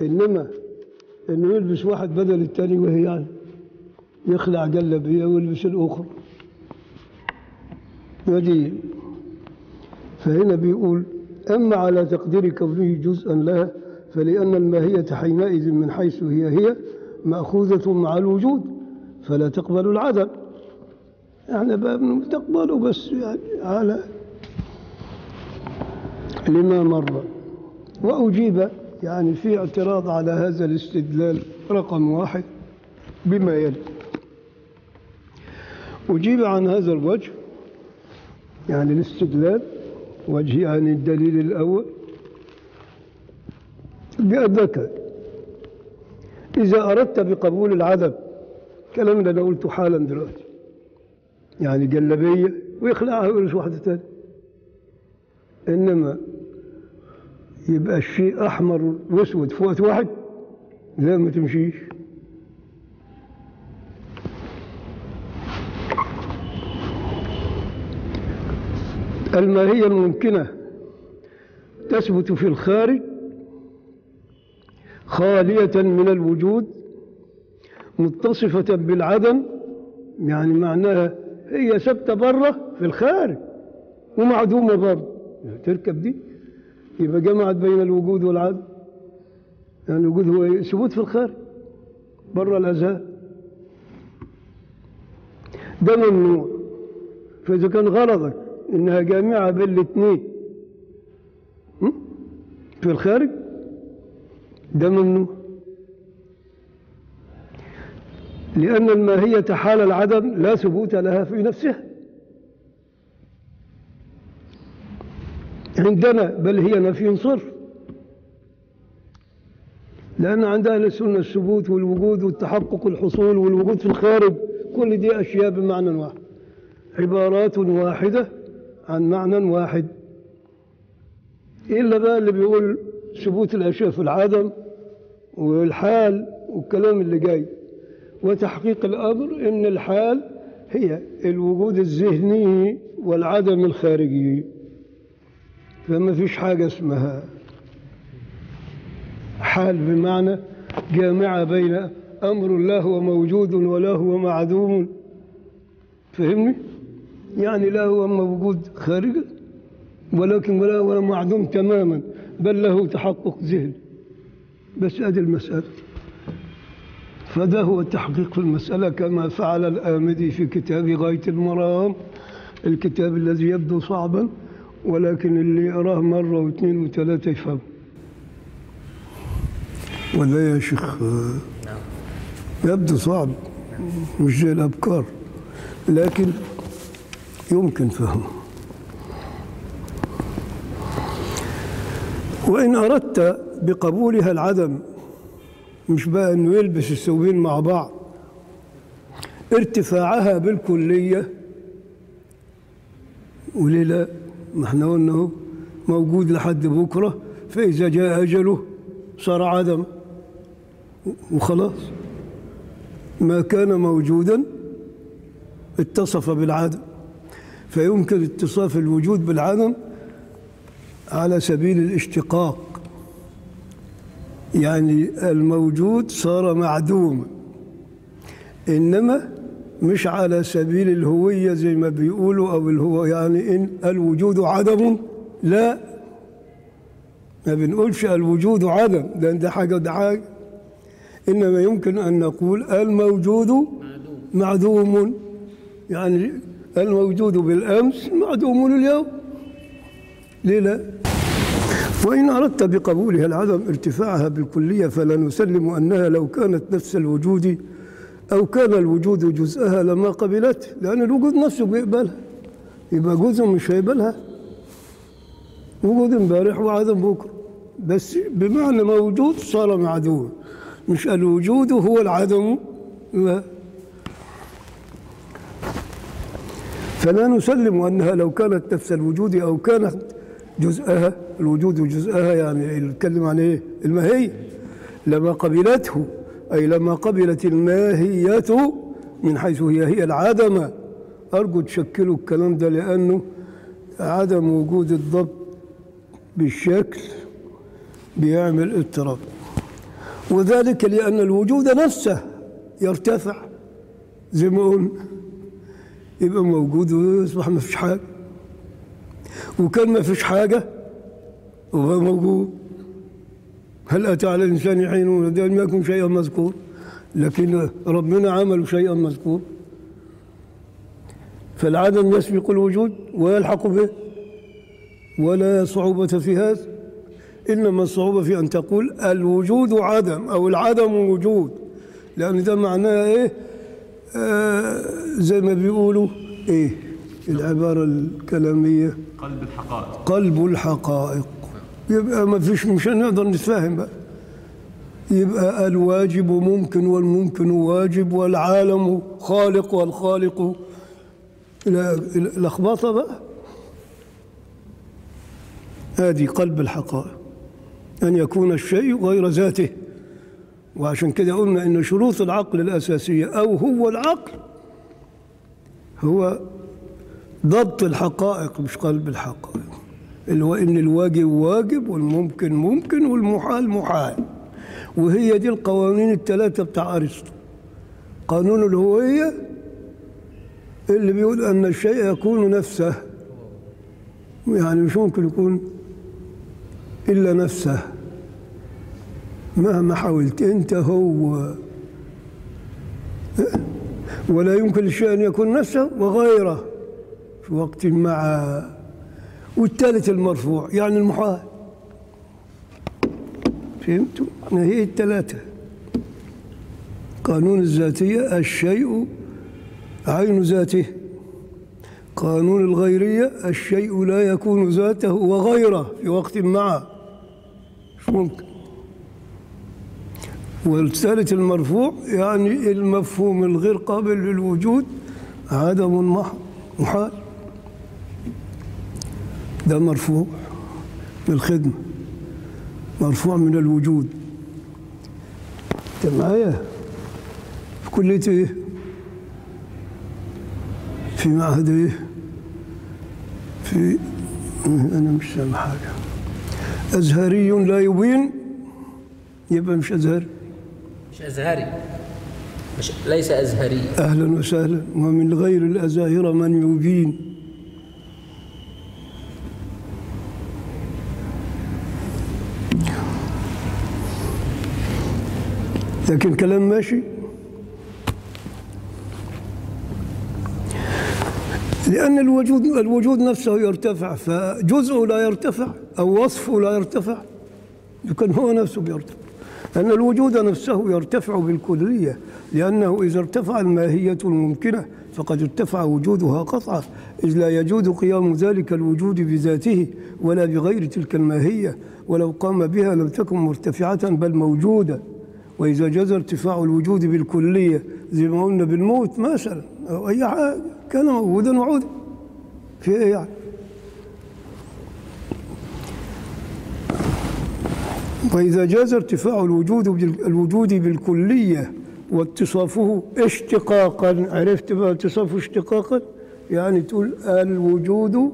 إنما إنه يلبس واحد بدل التاني وهي يعني يخلع جلبية ويلبس الأخرى ودي فهنا بيقول أما على تقدير كونه جزءا لها فلأن الماهية حينئذ من حيث هي هي مأخوذة مع الوجود فلا تقبل العدم يعني بقى تقبله بس يعني على لما مر وأجيب يعني في اعتراض على هذا الاستدلال رقم واحد بما يلي أجيب عن هذا الوجه يعني الاستدلال وجهي عن الدليل الأول بأنك إذا أردت بقبول العدم كلام اللي أنا قلته حالا دلوقتي يعني جلبية ويخلعها ويلبس واحدة تانية إنما يبقى الشيء أحمر وأسود في وقت واحد لا ما تمشيش الماهية الممكنة تثبت في الخارج خالية من الوجود متصفة بالعدم يعني معناها هي ثابتة بره في الخارج ومعدومة بره تركب دي يبقى جمعت بين الوجود والعدم يعني الوجود هو ثبوت في الخارج بره الأذهان ده ممنوع فإذا كان غرضك إنها جامعة بين الاثنين م? في الخارج ده ممنوع لأن الماهية حال العدم لا ثبوت لها في نفسها عندنا بل هي نفي صرف لأن عند أهل السنة الثبوت والوجود والتحقق الحصول والوجود في الخارج كل دي أشياء بمعنى واحد عبارات واحدة عن معنى واحد إلا بقى اللي بيقول ثبوت الأشياء في العدم والحال والكلام اللي جاي وتحقيق الأمر إن الحال هي الوجود الذهني والعدم الخارجي فما فيش حاجة اسمها حال بمعنى جامعة بين أمر لا هو موجود ولا هو معدوم فهمني؟ يعني لا هو موجود خارجا ولكن ولا هو معدوم تماما بل له تحقق ذهني بس ادي المسألة فده هو التحقيق في المسألة كما فعل الآمدي في كتاب غاية المرام الكتاب الذي يبدو صعبا ولكن اللي يقراه مرة واثنين وثلاثة يفهم ولا يا شيخ يبدو صعب مش زي الأبكار لكن يمكن فهمه وإن أردت بقبولها العدم مش بقى إنه يلبس الثوبين مع بعض ارتفاعها بالكلية وليه لا ما احنا قلنا اهو موجود لحد بكرة فإذا جاء أجله صار عدم وخلاص ما كان موجودا اتصف بالعدم فيمكن اتصاف الوجود بالعدم على سبيل الاشتقاق يعني الموجود صار معدوما إنما مش على سبيل الهوية زي ما بيقولوا أو الهو يعني إن الوجود عدم لا ما بنقولش الوجود عدم لأن ده حاجة ده حاجة إنما يمكن أن نقول الموجود معدوم يعني الموجود بالأمس معدوم اليوم ليه لا؟ وإن أردت بقبولها العدم ارتفاعها بالكلية فلا نسلم أنها لو كانت نفس الوجود أو كان الوجود جزءها لما قبلته لأن الوجود نفسه بيقبلها يبقى جزء مش هيقبلها وجود امبارح وعدم بكرة بس بمعنى موجود صار معدوم مش الوجود هو العدم لا فلا نسلم أنها لو كانت نفس الوجود أو كانت جزءها الوجود جزءها يعني يتكلم عن إيه الماهية لما قبلته أي لما قبلت الماهية من حيث هي هي العدم أرجو تشكلوا الكلام ده لأنه عدم وجود الضبط بالشكل بيعمل اضطراب وذلك لأن الوجود نفسه يرتفع زي ما قلنا يبقى موجود ويصبح ما فيش حاجة وكان ما فيش حاجة وهو موجود هل أتى على الإنسان حين من الدهر لم يكن شيئا مذكور لكن ربنا عمل شيئا مذكور فالعدم يسبق الوجود ويلحق به ولا صعوبة في هذا إنما الصعوبة في أن تقول الوجود عدم أو العدم وجود لأن ده معناه إيه آه زي ما بيقولوا إيه العبارة الكلامية قلب الحقائق قلب الحقائق يبقى ما فيش مش هنقدر نتفاهم بقى يبقى الواجب ممكن والممكن واجب والعالم خالق والخالق لا- لخبطه بقى هذه قلب الحقائق أن يكون الشيء غير ذاته وعشان كده قلنا إن شروط العقل الأساسية أو هو العقل هو ضبط الحقائق مش قلب الحقائق اللي هو إن الواجب واجب والممكن ممكن والمحال محال وهي دي القوانين الثلاثة بتاع أرسطو قانون الهوية اللي بيقول أن الشيء يكون نفسه يعني مش ممكن يكون إلا نفسه مهما حاولت أنت هو ولا يمكن للشيء أن يكون نفسه وغيره في وقت مع والثالث المرفوع يعني المحال فهمتوا؟ هي الثلاثة قانون الذاتية الشيء عين ذاته قانون الغيرية الشيء لا يكون ذاته وغيره في وقت معه مش ممكن والثالث المرفوع يعني المفهوم الغير قابل للوجود عدم مح- محال ده مرفوع من الخدمة مرفوع من الوجود انت معايا في كلية ايه في معهد ايه في انا مش سامع حاجة ازهري لا يبين يبقى مش ازهري مش أزهري مش ليس أزهري اهلا وسهلا ومن غير الازاهره من يبين لكن كلام ماشي لأن الوجود الوجود نفسه يرتفع فجزءه لا يرتفع أو وصفه لا يرتفع لكن هو نفسه بيرتفع أن الوجود نفسه يرتفع بالكلية لأنه إذا ارتفع الماهية الممكنة فقد ارتفع وجودها قطعا إذ لا يجوز قيام ذلك الوجود بذاته ولا بغير تلك الماهية ولو قام بها لم تكن مرتفعة بل موجودة وإذا جاز ارتفاع الوجود بالكلية زي ما قلنا بالموت مثلا أو أي حاجة كان موجودا وعودا في إيه يعني وإذا جاز ارتفاع الوجود بال- الوجود بالكلية واتصافه اشتقاقا عرفت بقى اتصافه اشتقاقا يعني تقول الوجود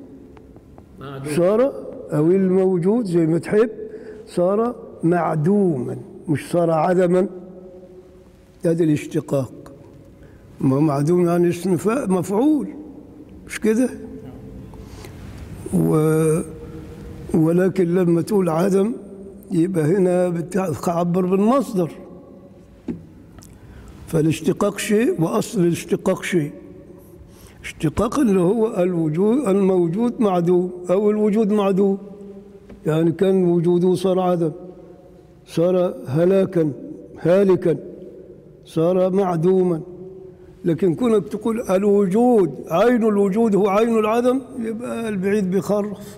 صار أو الموجود زي ما تحب صار معدوما مش صار عدما هذا الاشتقاق ما معدوم يعني اسم فا- مفعول مش كده و ولكن لما تقول عدم يبقى هنا بتعبر بالمصدر فالاشتقاق شيء وأصل الاشتقاق شيء اشتقاق اللي هو الوجود الموجود معدوم أو الوجود معدوم يعني كان وجوده صار عدم صار هلاكا هالكا صار معدوما لكن كونك تقول الوجود عين الوجود هو عين العدم يبقى البعيد بيخرف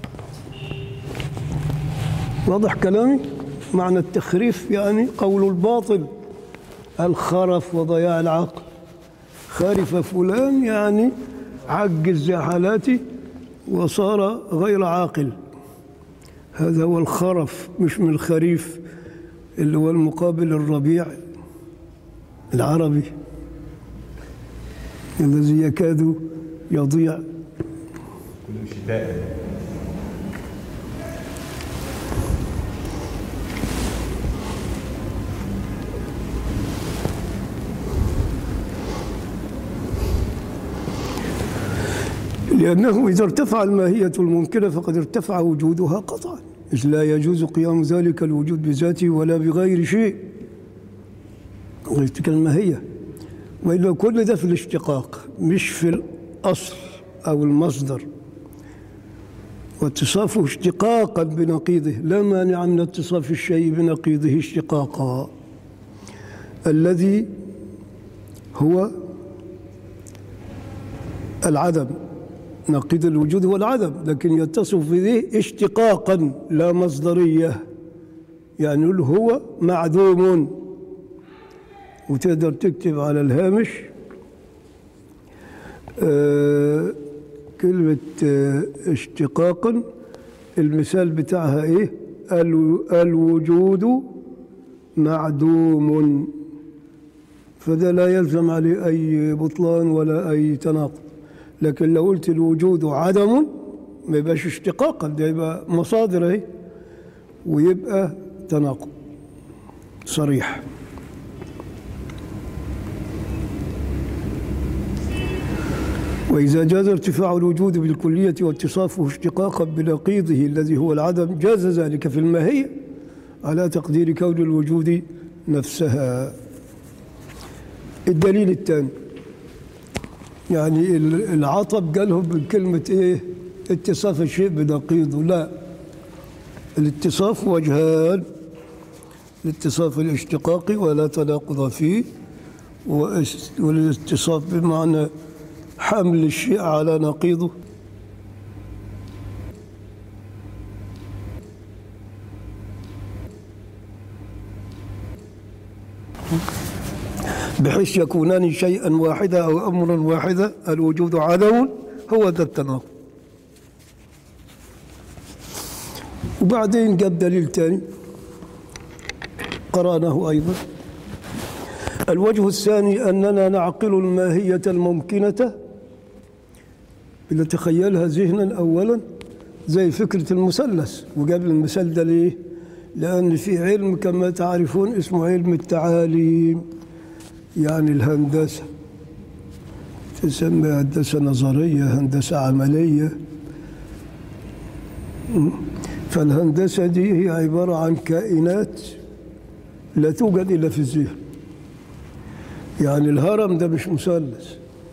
واضح كلامي معنى التخريف يعني قول الباطل الخرف وضياع العقل خرف فلان يعني عجز حالاتي وصار غير عاقل هذا هو الخرف مش من الخريف اللي هو المقابل الربيع العربي الذي يكاد يضيع كل شتاء لأنه إذا ارتفع الماهية الممكنة فقد ارتفع وجودها قطعا إذ لا يجوز قيام ذلك الوجود بذاته ولا بغير شيء تلك الماهية وإلا كل ده في الاشتقاق مش في الأصل أو المصدر واتصافه اشتقاقا بنقيضه لا مانع من اتصاف الشيء بنقيضه اشتقاقا الذي هو العدم نقيض الوجود هو العدم لكن يتصف به اشتقاقا لا مصدرية يعني نقول هو معدوم وتقدر تكتب على الهامش آه كلمة آه اشتقاقا المثال بتاعها ايه الو- الوجود معدوم فده لا يلزم عليه أي بطلان ولا أي تناقض لكن لو قلت الوجود عدم ما يبقاش اشتقاقا ده يبقى مصادر اهي ويبقى تناقض صريح وإذا جاز ارتفاع الوجود بالكلية واتصافه اشتقاقا بنقيضه الذي هو العدم جاز ذلك في الماهية على تقدير كون الوجود نفسها الدليل الثاني يعني ال- العطب قالهم من كلمة إيه اتصاف الشيء بنقيضه لا الاتصاف وجهان الاتصاف الاشتقاقي ولا تناقض فيه واس- والاتصاف بمعنى حمل الشيء على نقيضه بحيث يكونان شيئا واحدا او امرا واحدا الوجود عدم هو ذا التناقض وبعدين جاب دليل ثاني قرانه ايضا الوجه الثاني اننا نعقل الماهيه الممكنه بنتخيلها ذهنا اولا زي فكره المثلث وجاب المثال ده ليه؟ لان في علم كما تعرفون اسمه علم التعاليم يعني الهندسه تسمى هندسه نظريه هندسه عمليه م? فالهندسه دي هي عباره عن كائنات لا توجد الا في الذهن يعني الهرم ده مش مثلث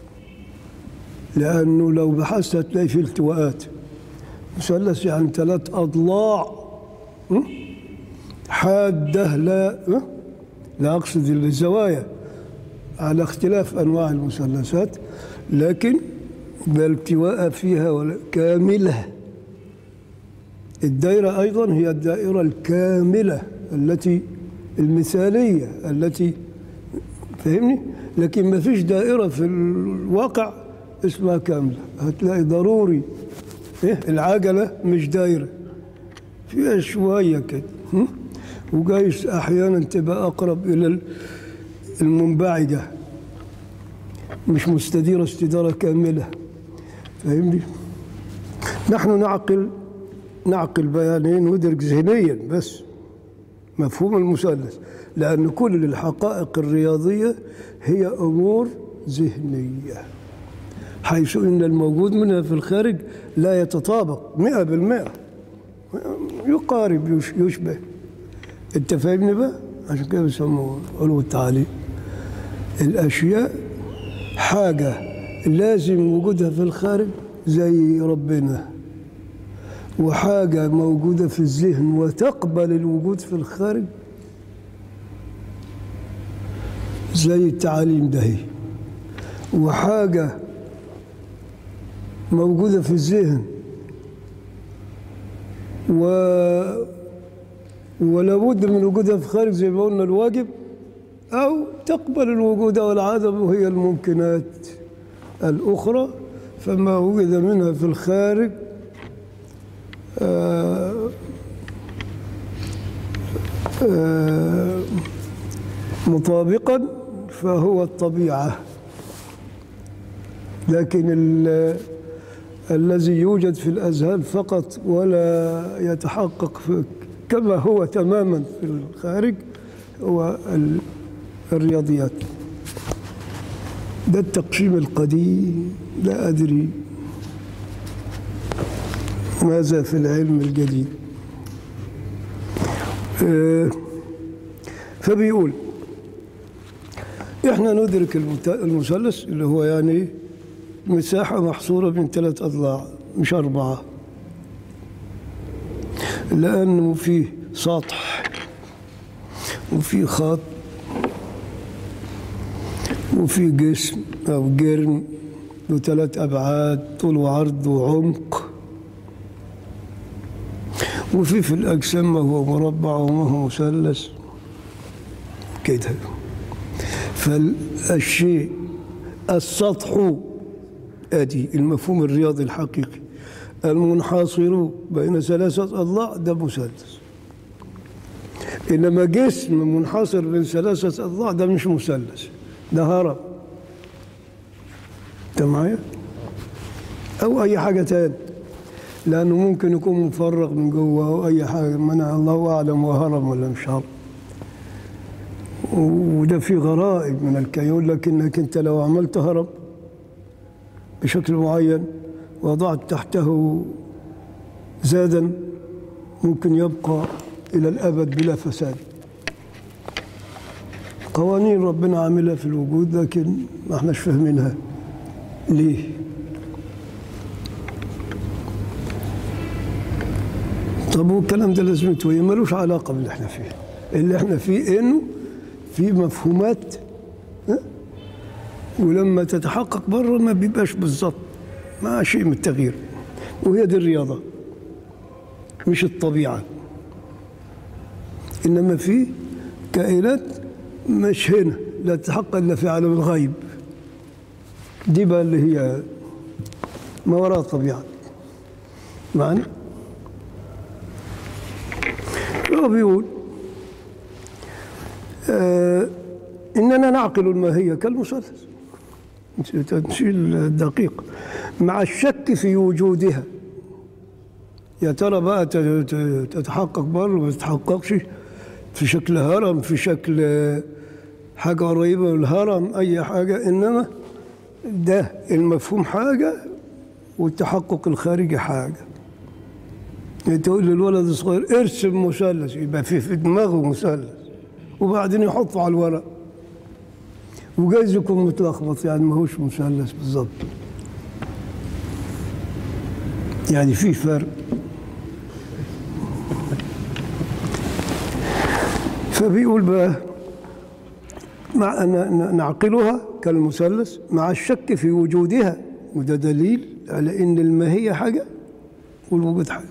لأنه لو بحثت هتلاقي فيه التواءات مثلث يعني ثلاث أضلاع م? حادة لا م? لا أقصد الزوايا على اختلاف أنواع المثلثات لكن لا التواء فيها ولا كاملة الدائرة أيضا هي الدائرة الكاملة التي المثالية التي فهمني لكن ما فيش دائرة في الواقع اسمها كاملة هتلاقي ضروري إيه العجلة مش دايرة فيها شوية كده هم؟ وجايز أحيانا تبقى أقرب إلى المنبعجة مش مستديرة استدارة كاملة فاهمني نحن نعقل نعقل بيانين ندرك ذهنيا بس مفهوم المثلث لأن كل الحقائق الرياضية هي أمور ذهنية حيث أن الموجود منها في الخارج لا يتطابق مئة بالمئة يقارب يش- يشبه أنت فاهمني بقى؟ عشان كده بيسموه علو التعليم الأشياء حاجة لازم وجودها في الخارج زي ربنا وحاجة موجودة في الذهن وتقبل الوجود في الخارج زي التعاليم دهي وحاجة موجودة في الذهن و ولا بد من وجودها في الخارج زي ما قلنا الواجب أو تقبل الوجود والعدم وهي الممكنات الأخرى فما وجد منها في الخارج آه، آه، مطابقا فهو الطبيعة لكن ال- الذي يوجد في الأذهان فقط ولا يتحقق في كما هو تماما في الخارج هو ال- الرياضيات ده التقسيم القديم لا أدري ماذا في العلم الجديد آه، فبيقول احنا ندرك المت- المثلث اللي هو يعني مساحة محصورة بين ثلاث أضلاع مش أربعة لأنه فيه سطح وفيه خط وفي جسم أو جرم له ثلاث أبعاد طول وعرض وعمق وفي في الأجسام ما هو مربع وما هو مثلث كده فالشيء السطح أدي المفهوم الرياضي الحقيقي المنحصر بين ثلاثة أضلاع ده مثلث إنما جسم منحصر بين ثلاثة أضلاع ده مش مثلث ده هرم أنت معايا؟ أو أي حاجة تاني لأنه ممكن يكون مفرغ من جوه أو أي حاجة منع الله أعلم وهرم ولا مش هرم وده في غرائب من الكيون لكنك أنت لو عملت هرم بشكل معين وضعت تحته زادا ممكن يبقى إلى الأبد بلا فساد قوانين ربنا عاملها في الوجود لكن ما احناش فاهمينها ليه طب والكلام ده لازمته ايه ملوش علاقه باللي احنا فيه اللي احنا فيه انه في مفهومات ها؟ ولما تتحقق بره ما بيبقاش بالظبط مع شيء من التغيير وهي دي الرياضه مش الطبيعه انما في كائنات مش هنا لا تتحقق الا في عالم الغيب دي بقى اللي هي ما وراء الطبيعه معنى هو بيقول آه إننا نعقل الماهية كالمثلث تنشيل الدقيق مع الشك في وجودها يا ترى بقى ت- ت- تتحقق بره ما تتحققش في شكل هرم في شكل آه، حاجة قريبة من الهرم أي حاجة إنما ده المفهوم حاجة والتحقق الخارجي حاجة تقول للولد الصغير ارسم مثلث يبقى في في دماغه مثلث وبعدين يحطه على الورق وجايز يكون متلخبط يعني ما هوش مثلث بالظبط يعني في فرق فبيقول بقى مع أن نعقلها كالمثلث مع الشك في وجودها وده دليل على ان الماهيه حاجه والوجود حاجه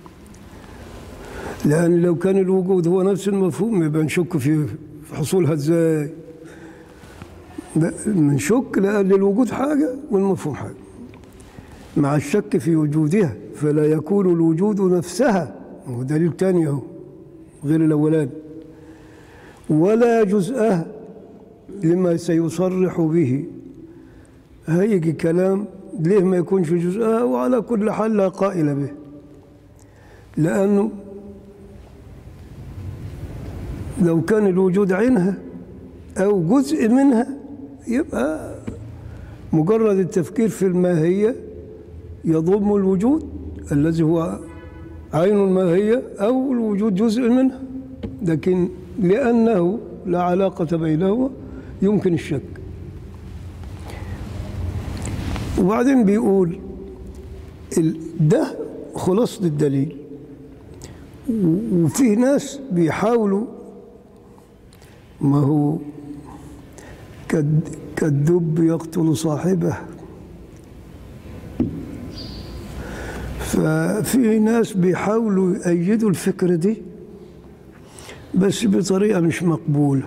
لأن لو كان الوجود هو نفس المفهوم يبقى نشك في في حصولها ازاي لا، نشك لأن الوجود حاجة والمفهوم حاجة مع الشك في وجودها فلا يكون الوجود نفسها وهو دليل تاني اهو غير الأولاني ولا جزءها لما سيصرح به هيجي كلام ليه ما يكونش جزءها وعلى كل حال لا قائل به لأنه لو كان الوجود عينها أو جزء منها يبقى مجرد التفكير في الماهية يضم الوجود الذي هو عين الماهية أو الوجود جزء منها لكن لأنه لا علاقة بينهما يمكن الشك وبعدين بيقول ال- ده خلاصة الدليل و- وفيه ناس بيحاولوا ما هو كالد- كالدب يقتل صاحبه ففي ناس بيحاولوا يأيدوا الفكرة دي بس بطريقة مش مقبولة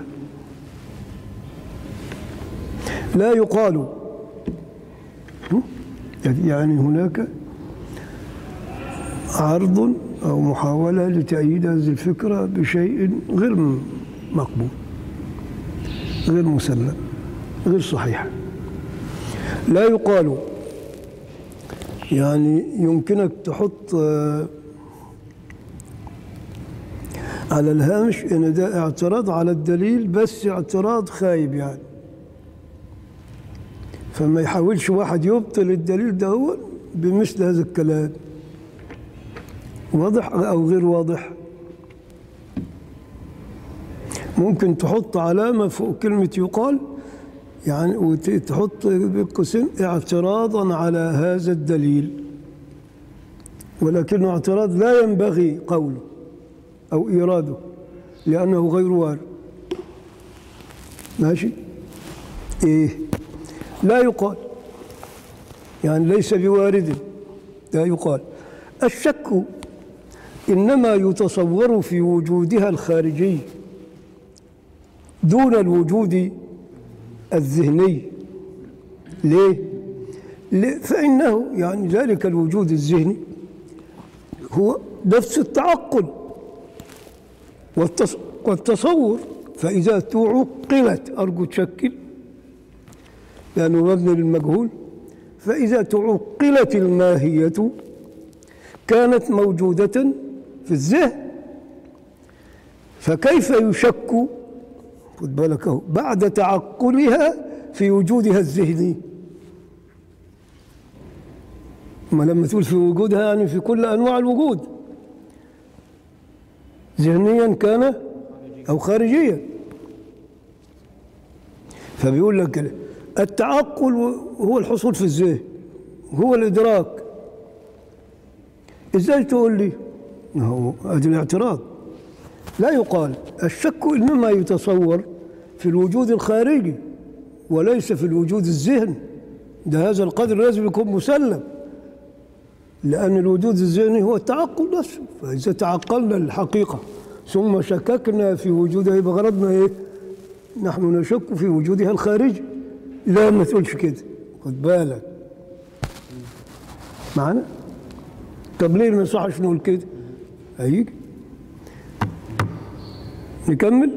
لا يقال هم؟ يعني هناك عرض أو محاولة لتأييد هذه الفكرة بشيء غير م- مقبول غير مسلم غير صحيح لا يقال يعني يمكنك تحط آه، على الهامش ان ده اعتراض على الدليل بس اعتراض خايب يعني فما يحاولش واحد يبطل الدليل ده هو بمثل هذا الكلام واضح أو غير واضح ممكن تحط علامة فوق كلمة يقال يعني وتحط بقوسين اعتراضا على هذا الدليل ولكنه اعتراض لا ينبغي قوله أو إيراده لأنه غير وارد ماشي إيه لا يقال يعني ليس بوارد لا يقال الشك إنما يتصور في وجودها الخارجي دون الوجود الذهني ليه؟ ليه؟ فإنه يعني ذلك الوجود الذهني هو نفس التعقل والتص... والتصور فإذا تعقلت أرجو تشكل لأنه مبني للمجهول فإذا تعقلت الماهية كانت موجودة في الذهن فكيف يشك خد بالك اهو بعد تعقلها في وجودها الذهني ما لما تقول في وجودها يعني في كل انواع الوجود ذهنيا كان او خارجيا فبيقول لك كده التعقل هو الحصول في الذهن هو الادراك ازاي تقول لي ما هو ادي الاعتراض لا يقال الشك انما يتصور في الوجود الخارجي وليس في الوجود الذهني ده هذا القدر لازم يكون مسلم لأن الوجود الذهني هو التعقل نفسه فإذا تعقلنا الحقيقة ثم شككنا في وجودها يبقى غرضنا إيه؟ نحن نشك في وجودها الخارجي لا ما تقولش كده خد بالك معنا طب ليه ما يصحش نقول كده هيجي نكمل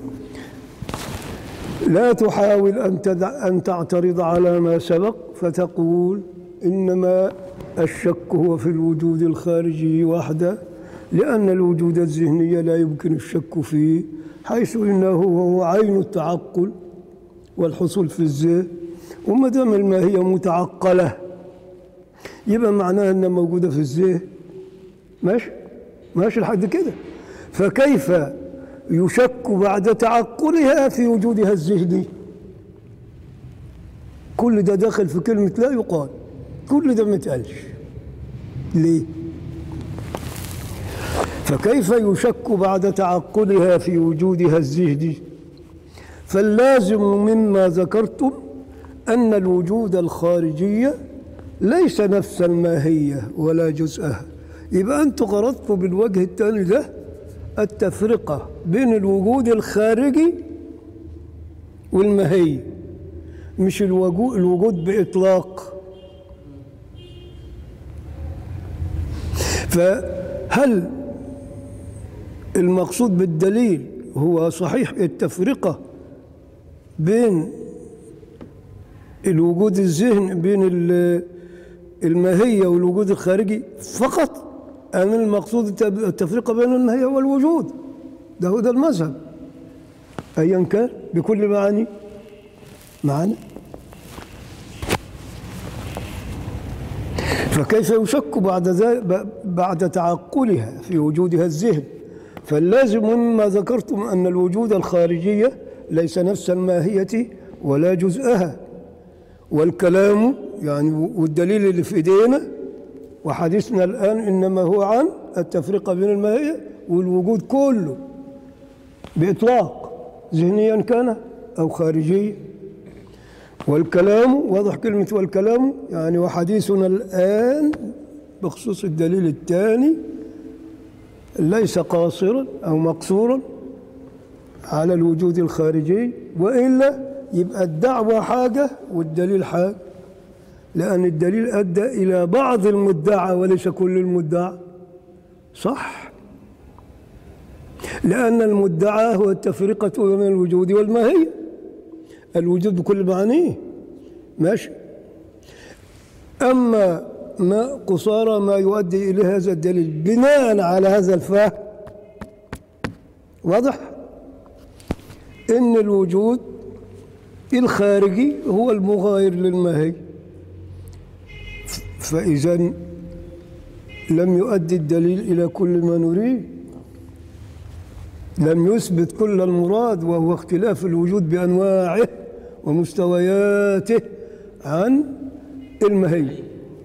لا تحاول أن تدع أن تعترض على ما سبق فتقول إنما الشك هو في الوجود الخارجي وحده لأن الوجود الذهني لا يمكن الشك فيه حيث إنه هو عين التعقل والحصول في الذهن وما دام الماهية متعقلة يبقى معناها أنها موجودة في الذهن ماشي ماشي لحد كده فكيف يشك بعد تعقلها في وجودها الذهني كل ده داخل في كلمة لا يقال كل ده ما يتقالش ليه؟ فكيف يشك بعد تعقلها في وجودها الذهني فاللازم مما ذكرتم أن الوجود الخارجي ليس نفس الماهية ولا جزءها يبقى أنتم غرضتم بالوجه الثاني ده التفرقة بين الوجود الخارجي والماهية مش الوجو- الوجود بإطلاق فهل المقصود بالدليل هو صحيح التفرقة بين الوجود الذهن بين ال- الماهية والوجود الخارجي فقط أم المقصود الت- التفرقة بين الماهية والوجود ده هو ده المذهب أيا كان بكل معاني معنا فكيف يشك بعد ذلك بعد تعقلها في وجودها الذهن فاللازم مما ذكرتم أن الوجود الخارجي ليس نفس الماهية ولا جزءها والكلام يعني والدليل اللي في ايدينا وحديثنا الآن إنما هو عن التفرقة بين الماهية والوجود كله بإطلاق ذهنيا كان أو خارجيا والكلام واضح كلمة والكلام يعني وحديثنا الآن بخصوص الدليل الثاني ليس قاصرا أو مقصورا على الوجود الخارجي وإلا يبقى الدعوة حاجة والدليل حاجة لأن الدليل أدى إلى بعض المدعى وليس كل المدعى صح لأن المدعى هو التفرقة بين الوجود والماهية الوجود بكل معانيه ماشي أما ما قصارى ما يؤدي إلى هذا الدليل بناء على هذا الفهم واضح إن الوجود الخارجي هو المغاير للماهي فإذا لم يؤدي الدليل إلى كل ما نريد لم يثبت كل المراد وهو اختلاف الوجود بأنواعه ومستوياته عن المهي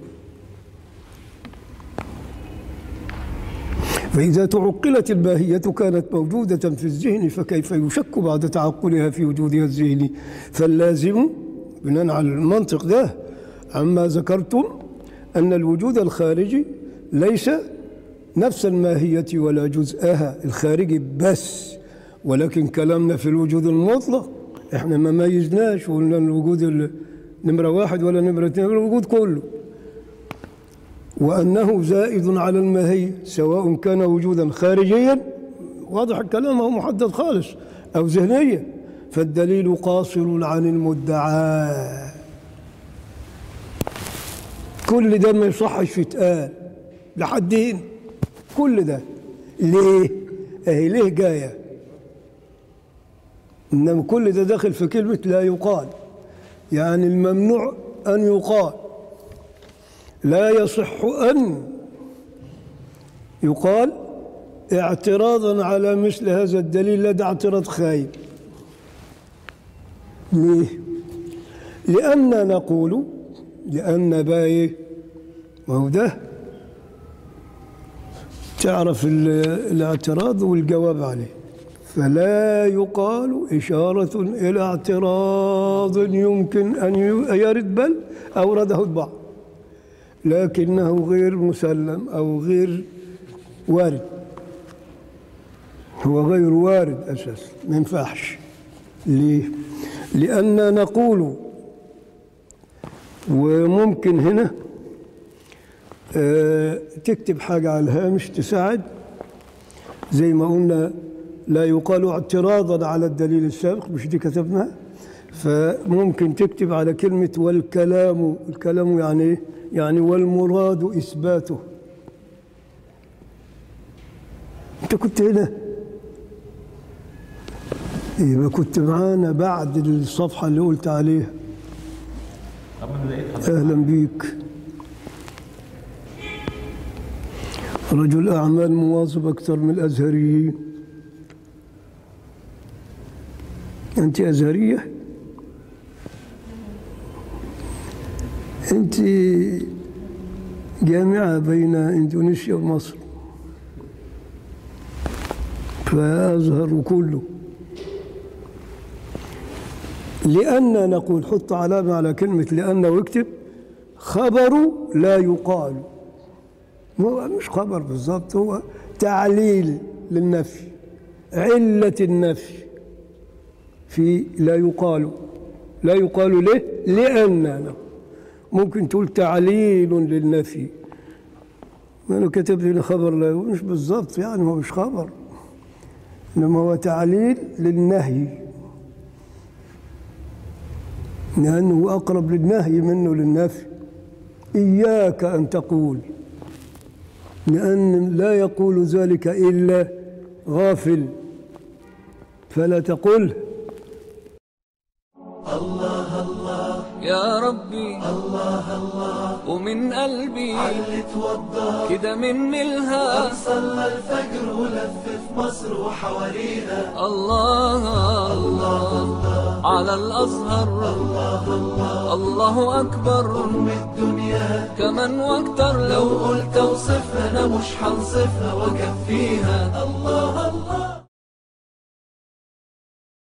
فإذا تعقلت الماهية كانت موجودة في الذهن فكيف يشك بعد تعقلها في وجودها الذهني فاللازم بناء على المنطق ده عما ذكرتم أن الوجود الخارجي ليس نفس الماهية ولا جزءها الخارجي بس ولكن كلامنا في الوجود المطلق احنا ما ميزناش وقلنا الوجود ال- نمرة واحد ولا نمرة اثنين الوجود كله وأنه زائد على الماهية سواء كان وجودا خارجيا واضح الكلام هو محدد خالص أو ذهنيا فالدليل قاصر عن المدعى كل ده ما يصحش يتقال لحدين كل ده ليه؟ اهي ليه جايه انما كل ده داخل في كلمه لا يقال يعني الممنوع ان يقال لا يصح ان يقال اعتراضا على مثل هذا الدليل لا ده اعتراض خايب ليه؟ لأننا نقول لأن بقى إيه؟ ما هو ده تعرف ال- الاعتراض والجواب عليه فلا يقال إشارة إلى اعتراض يمكن أن ي- يرد بل أورده البعض لكنه غير مسلم أو غير وارد هو غير وارد أساسا ما ينفعش ليه؟ لأن نقول وممكن هنا آه، تكتب حاجة على الهامش تساعد زي ما قلنا لا يقال اعتراضا على الدليل السابق مش دي كتبناها فممكن تكتب على كلمة والكلام الكلام يعني ايه؟ يعني والمراد إثباته أنت كنت هنا يبقى كنت معانا بعد الصفحة اللي قلت عليها طب انا لقيت حضرتك أهلا بيك رجل أعمال مواظب أكثر من الأزهريين أنت أزهرية أنت جامعة بين إندونيسيا ومصر فأزهر كله لأن نقول حط علامة على كلمة لأن واكتب خبر لا يقال هو مش خبر بالضبط هو تعليل للنفي علة النفي في لا يقال لا يقال ليه؟ لأننا ممكن تقول تعليل للنفي ما أنا كتبت هنا خبر لا مش بالضبط يعني هو مش خبر إنما هو تعليل للنهي لأنه أقرب للنهي منه للنفي إياك أن تقول لأن لا يقول ذلك إلا غافل فلا تقل يا ربي الله الله ومن قلبي علي توضى كده من ملها صلى الفجر ولف في مصر وحوالينا الله الله على الأزهر الله الله الله أكبر أم الدنيا كمان واكتر لو لو قلت اوصفها انا مش هنصفها واكفيها الله